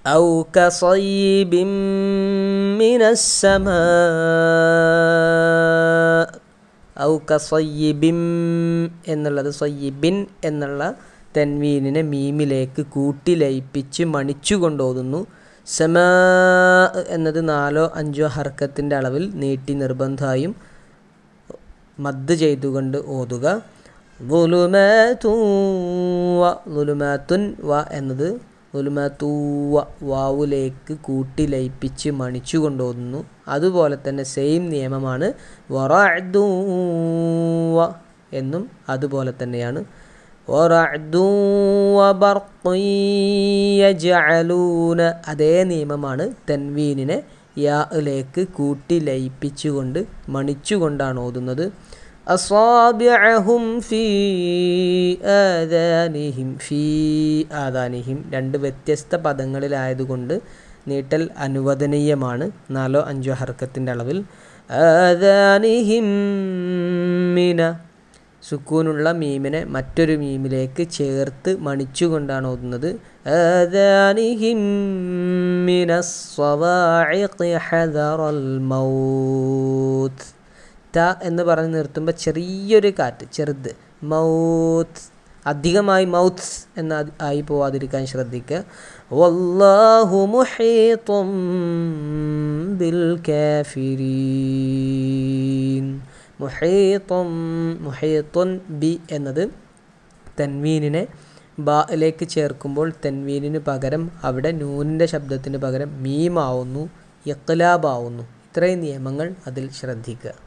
أو كصيب من السماء ഔ കസയ്യിബിം എന്നുള്ളത് സയ്യിബിൻ എന്നുള്ള തൻവീനിനെ മീമിലേക്ക് കൂട്ടി ലയിപ്പിച്ച് മണിച്ചു കൊണ്ടോതുന്നു സമ എന്നത് നാലോ അഞ്ചോ ഹർക്കത്തിൻ്റെ അളവിൽ നീട്ടി നിർബന്ധമായും മദ് ചെയ്തുകൊണ്ട് ഓതുക ലുലുമാത്തുൻ വ ലുലുമാത്തുൻ വ എന്നത് ലുലുമാത്തൂവ വാവുലേക്ക് കൂട്ടി ലയിപ്പിച്ച് മണിച്ചു കൊണ്ടുപോകുന്നു അതുപോലെ തന്നെ സെയിം നിയമമാണ് വറഅദൂവ എന്നും അതുപോലെ തന്നെയാണ് യജഅലൂന അതേ നിയമമാണ് തൻവീനിനെ യാലേക്ക് കൂട്ടി ലയിപ്പിച്ചുകൊണ്ട് മണിച്ചുകൊണ്ടാണ് ഓതുന്നത് അസ്വാബിഅഹും ഫീ ആദാനിഹിം ഫീ ആദാനിഹിം രണ്ട് വ്യത്യസ്ത പദങ്ങളിലായതുകൊണ്ട് നീട്ടൽ അനുവദനീയമാണ് നാലോ അഞ്ചോ ഹർക്കത്തിൻ്റെ അളവിൽ ആദാനിഹിം മിന സുക്കൂനുള്ള മീമിനെ മറ്റൊരു മീമിലേക്ക് ചേർത്ത് മണിച്ചുകൊണ്ടാണ് ഓതുന്നത് ആദാനിഹിം മിന സ്വവാഇഖി ഹദറൽ മൗത്ത് ത എന്ന് പറഞ്ഞ് നിർത്തുമ്പോൾ ചെറിയൊരു കാറ്റ് ചെറുത് മൗത്ത് അധികമായി മൗത്ത് എന്ന ആയി പോവാതിരിക്കാൻ ശ്രദ്ധിക്കുക വല്ലാഹു മുഹീത്തും ബിൽ കാഫിരീൻ മുഹീത്തും മുഹീത്തുൻ ബി എന്നത് തൻവീനിനെ ബായിലേക്ക് ചേർക്കുമ്പോൾ തെൻവീനിന് പകരം അവിടെ നൂനിൻ്റെ ശബ്ദത്തിന് പകരം മീമാവുന്നു ഇഖ്ലാബാവുന്നു ഇത്രയും നിയമങ്ങൾ അതിൽ ശ്രദ്ധിക്കുക